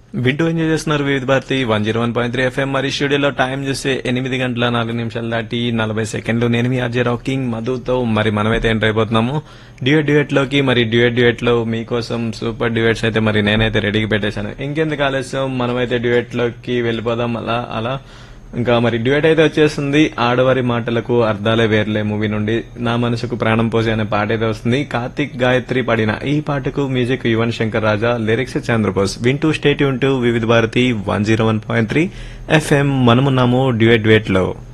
వింటూ ఎంజాయ్ చేస్తున్నారు Vividh Bharati one zero one point three FM మరి స్టూడియోలో టైం చూస్తే ఎనిమిది గంటల నాలుగు నిమిషాలు దాటి నలభై సెకండ్లు నేను మీ ఆర్జే రాకింగ్ మధుతో మరి మనమైతే ఎంటర్ అయిపోతున్నాము డ్యూయట్ డ్యూయట్ లోకి మరి డ్యూయట్ డ్యూయట్ లో మీకోసం సూపర్ డ్యూయట్స్ అయితే మరి నేనైతే రెడీకి పెట్టేశాను ఇంకెందుకు ఆలస్యం మనమైతే డ్యూయట్ లోకి వెళ్ళిపోదాం అలా అలా ఇంకా మరి డ్యూయట్ అయితే వచ్చేస్తుంది ఆడవారి మాటలకు అర్థాలే వేర్లే మూవీ నుండి నా మనసుకు ప్రాణం పోసే అనే పాట అయితే వస్తుంది కార్తిక్ గాయత్రి పాడిన ఈ పాటకు మ్యూజిక్ యువన్ శంకర్ రాజా లిరిక్స్ చంద్రబోస్ వింటూ స్టేట్ యూన్ to Vividh Bharati one zero one point three FM మనమున్నాము డ్యూయట్ డ్యూయట్ లో